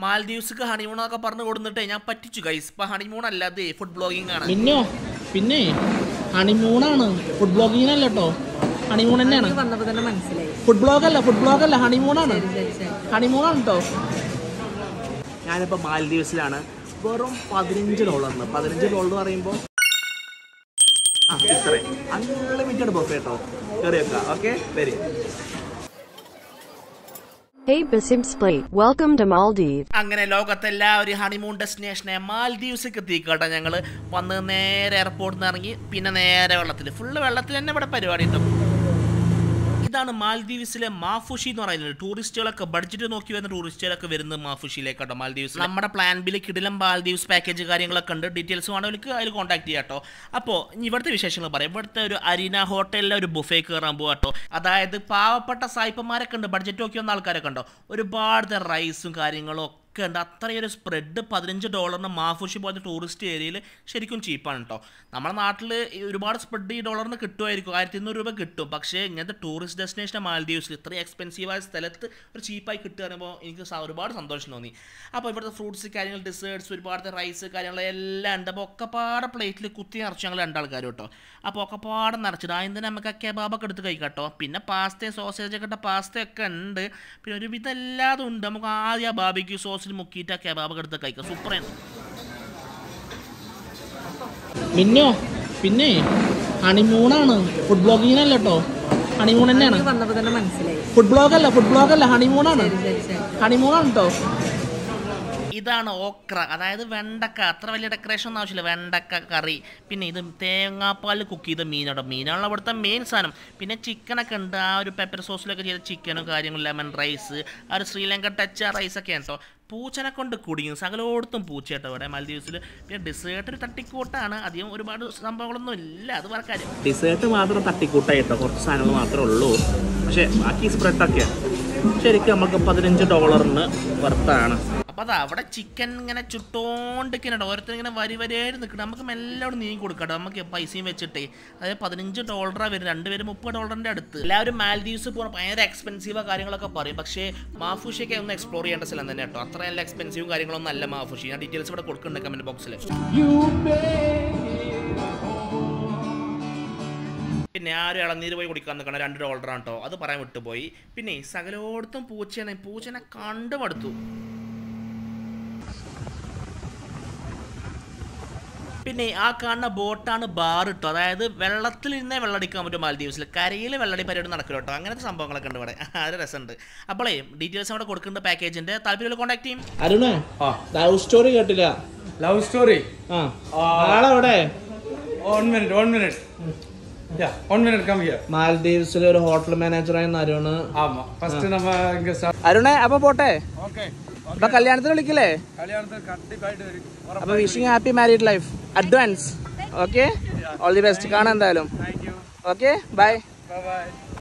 മാൽദീവ്സ്ക്ക് honeymoon എന്നൊക്കെ പറഞ്ഞു കൊടുത്തിട്ടേ ഞാൻ പറ്റിച്ചു ഗൈസ് ഇപ്പൊ ഹണിമൂൺ അല്ലാതെ ഫുഡ് ബ്ലോഗിംഗ് ആണ് മിന്നോ പിന്നെ ഹണിമൂണാണ് ഫുഡ് ബ്ലോഗിങ്ങിനല്ല കേട്ടോ ഹണിമൂൺ തന്നെയാണ് വന്നപ്പോ തന്നെ മനസ്സിലായി ഫുഡ് ബ്ലോഗ് അല്ല ഫുഡ് ബ്ലോഗ് അല്ല ഹണിമൂണാണ് ശരി ശരി ഹണിമൂണാണ് കേട്ടോ ഞാനിപ്പോൾ മാൽദീവ്സിലാണ് വെറും പതിനഞ്ച് ഡോളറിന് പതിനഞ്ച് ഡോളർ എന്ന് പറയുമ്പോൾ ആ ഇത്രേ അൺലിമിറ്റഡ് ബൊഫേ കേട്ടോ കയറി വെക്കാം ഓക്കെ വരും Hey Basim Splate, welcome to Maldives. അങ്ങനെ ലോകത്തെ എല്ലാവരും ഹണിമൂൺ ഡെസ്റ്റിനേഷനെ മാൽദീവ്സിക്ക് എത്തിക്കട്ടെ ഞങ്ങൾ വന്ന് നേരെ എയർപോർട്ടിൽ നിന്ന് ഇറങ്ങി പിന്നെ നേരെ വെള്ളത്തിൽ ഫുള്ള് വെള്ളത്തിൽ തന്നെ ഇവിടെ പരിപാടി ഉണ്ടാവും ഇതാണ് മാൽദീവ്സിലെ മാഫുഷി എന്ന് പറയുന്നത് ടൂറിസ്റ്റുകളൊക്കെ ബഡ്ജറ്റ് നോക്കി വരുന്ന ടൂറിസ്റ്റുകളൊക്കെ വരുന്നത് മാഫുഷിയിലേക്കാട്ടോ മാൽദീവ്സ് നമ്മുടെ പ്ലാൻ ബിൽ കിടിലം മാൽദീവ്സ് പാക്കേജ് കാര്യങ്ങളൊക്കെ ഉണ്ട് ഡീറ്റെയിൽസ് വേണമെങ്കിൽ അതിൽ കോൺടാക്ട് ചെയ്യാം കേട്ടോ അപ്പോൾ ഇനി ഇവിടുത്തെ വിശേഷങ്ങൾ പറയാം ഇവിടുത്തെ ഒരു അരീന ഹോട്ടലിലെ ഒരു ബുഫേ കയറാൻ പോകാം കേട്ടോ അതായത് പാവപ്പെട്ട സായിപ്പന്മാരൊക്കെ ഉണ്ട് ബഡ്ജറ്റ് നോക്കി വന്ന ആൾക്കാരൊക്കെ ഉണ്ടോ ഒരുപാട് റൈസും കാര്യങ്ങളും ഒക്കെ ഉണ്ട് അത്രയും ഒരു സ്പ്രെഡ് പതിനഞ്ച് ഡോളറിന് മാഫുഷി പോലത്തെ ടൂറിസ്റ്റ് ഏരിയയിൽ ശരിക്കും ചീപ്പാണ് കേട്ടോ നമ്മുടെ നാട്ടിൽ ഒരുപാട് സ്പ്രെഡ് ഈ ഡോളറിന് കിട്ടുമായിരിക്കും ആയിരത്തി ഇരുന്നൂറ് രൂപ കിട്ടും പക്ഷേ ഇങ്ങനത്തെ ടൂറിസ്റ്റ് ഡെസ്റ്റിനേഷൻ മാൽദീവ്സിൽ ഇത്രയും എക്സ്പെൻസീവായ സ്ഥലത്ത് ഒരു ചീപ്പായി കിട്ടുക പറയുമ്പോൾ എനിക്ക് സ- ഒരുപാട് സന്തോഷം തോന്നി അപ്പോൾ ഇവിടുത്തെ ഫ്രൂട്ട്സ് കാര്യങ്ങൾ ഡെസേർട്സ് ഒരുപാട് റൈസ് കാര്യങ്ങൾ എല്ലാം ഉണ്ട് അപ്പോൾ ഒക്കെപ്പാടെ പ്ലേറ്റിൽ കുത്തി നിറച്ച് ഞങ്ങൾ രണ്ടാൾക്കാരും കേട്ടോ അപ്പോൾ ഒക്കെപ്പാടെ നിറച്ചിട്ട് ആദ്യം തന്നെ നമുക്ക് ആ കെബാബൊക്കെ എടുത്ത് കഴിക്കാം കേട്ടോ പിന്നെ പാസ്ത സോസേജ് ഒക്കെ ഇട്ട പാസ്തയൊക്കെ ഉണ്ട് പിന്നെ ഒരുവിധം എല്ലാതും ഉണ്ട് നമുക്ക് ആദ്യം ആ ബാബിക്യൂ സോസിൽ മുക്കിയിട്ട് ആ കെബാബൊക്കെ എടുത്ത് കഴിക്കാം സൂപ്പറാണ് മിന്നോ പിന്നെ ഹണിമൂണാണ് ഫുഡ് ബ്ലോഗിങ്ങിനല്ല കേട്ടോ ഹണിമൂൺ തന്നെയാണ് വന്നപ്പോ തന്നെ മനസ്സിലായി ഫുഡ് ബ്ലോഗ് അല്ല ഫുഡ് ബ്ലോഗ് അല്ല ഹണിമൂണാണ് ശരി ശരി ഹണിമൂണാണ് കേട്ടോ ഇതാണ് ഓക്ര അതായത് വെണ്ടക്ക അത്ര വലിയ ഡെക്കറേഷൻ ഒന്നും ആവശ്യമില്ല വെണ്ടക്ക കറി പിന്നെ ഇത് തേങ്ങാപ്പാൽ കുക്ക് ചെയ്ത മീനാണ് മീനാണല്ലോ ഇവിടുത്തെ മെയിൻ സാധനം പിന്നെ ചിക്കനൊക്കെ ഉണ്ട് ആ ഒരു പെപ്പർ സോസിലൊക്കെ ചെയ്ത ചിക്കനും കാര്യങ്ങളും ലെമൺ റൈസ് ആ ഒരു ശ്രീലങ്ക ടച്ച് ആ റൈസൊക്കെ ആണ് കേട്ടോ പൂച്ചനെ കൊണ്ട് കുടുങ്ങി സകലോടത്തും പൂച്ച കേട്ടോ ഇവിടെ മാലദ്വീപ്സിൽ പിന്നെ ഡെസേർട്ട് ഒരു തട്ടിക്കൂട്ടാണ് അധികം ഒരുപാട് സംഭവങ്ങളൊന്നും ഇല്ല അത് വേറെ കാര്യം ഡിസേർട്ട് മാത്രം തട്ടിക്കൂട്ടായിട്ടോ കുറച്ച് സാധനങ്ങൾ മാത്രമേ ഉള്ളൂ പക്ഷേ ബാക്കി സ്പ്രെഡൊക്കെ ശരിക്കും നമുക്ക് പതിനഞ്ച് ഡോളറിന് വർത്താണ് അപ്പോൾ അതാ അവിടെ ചിക്കൻ ഇങ്ങനെ ചുട്ടോണ്ടിരിക്കുന്നുണ്ട് ഓരോരുത്തർ ഇങ്ങനെ വരി വരിയായിട്ട് നിൽക്കണം നമുക്ക് മെല്ലെ അവിടെ നീങ്ങി കൊടുക്കട്ടോ നമുക്ക് പൈസയും വെച്ചിട്ടേ അതായത് പതിനഞ്ച് ഡോളറാണ് വരും രണ്ടുപേരും മുപ്പത് ഡോളറിൻ്റെ അടുത്ത് എല്ലാവരും മാൽദീവ്സ് പോകണം ഭയങ്കര എക്സ്പെൻസീവ് കാര്യങ്ങളൊക്കെ പറയും പക്ഷേ മാഫുഷിയൊക്കെ ഒന്ന് എക്സ്പ്ലോർ ചെയ്യേണ്ട സ്ഥലം തന്നെ കേട്ടോ അത്ര നല്ല എക്സ്പെൻസീവും കാര്യങ്ങളൊന്നും അല്ല മാഫുഷി ഞാൻ ഡീറ്റെയിൽസ് ഇവിടെ കൊടുക്കുന്നുണ്ട് കമൻറ്റ് ബോക്സിൽ പിന്നെ ആരും ഇളനീര് പോയി കുടിക്കാൻ നിൽക്കണം രണ്ട് ഡോളറാണ് കേട്ടോ അത് പറയാൻ വിട്ടുപോയി പിന്നെ സകലോടത്തും പൂച്ചയാണ് പൂച്ചനെ കണ്ടു മടുത്തു പിന്നെ ആ കാണുന്ന ബോട്ടാണ് ബാർ ഇട്ടോ അതായത് വെള്ളത്തിലിരുന്നേ വെള്ളടിക്കാൻ പറ്റും മാലദ്വീപ്സിൽ കരയിൽ വെള്ളടി പരിപാടി നടക്കും കേട്ടോ അങ്ങനത്തെ സംഭവങ്ങളൊക്കെ ഉണ്ട് ഇവിടെ അത് രസമുണ്ട് അപ്പോളേ ഡീറ്റെയിൽസ് അവിടെ കൊടുക്കുന്നുണ്ട് പാക്കേജിന്റെ താല്പര്യം കോൺടാക്ട് ചെയ്യും അരുണേ ലവ് സ്റ്റോറി കേട്ടില്ല ലവ് സ്റ്റോറി ആ ആളെവിടെ one minute one minute yeah one minute come here മാൽദീവ്സിലെ ഒരു ഹോട്ടൽ മാനേജറായിരുന്നു അരുണ് ஆமா ஃபர்ஸ்ட் நம்ம இங்க അരുണേ അപ്പൊ പോട്ടെ ஓகே അപ്പൊ കല്യാണത്തിന് വിളിക്കില്ലേ கல்யாணத்துக்கு கண்டிப்பாയിട്ട് വരും അപ്പൊ wishing happy married life advance okay all the best കാണാം എന്തായാലും ഓക്കെ ബൈ ബൈ ബൈ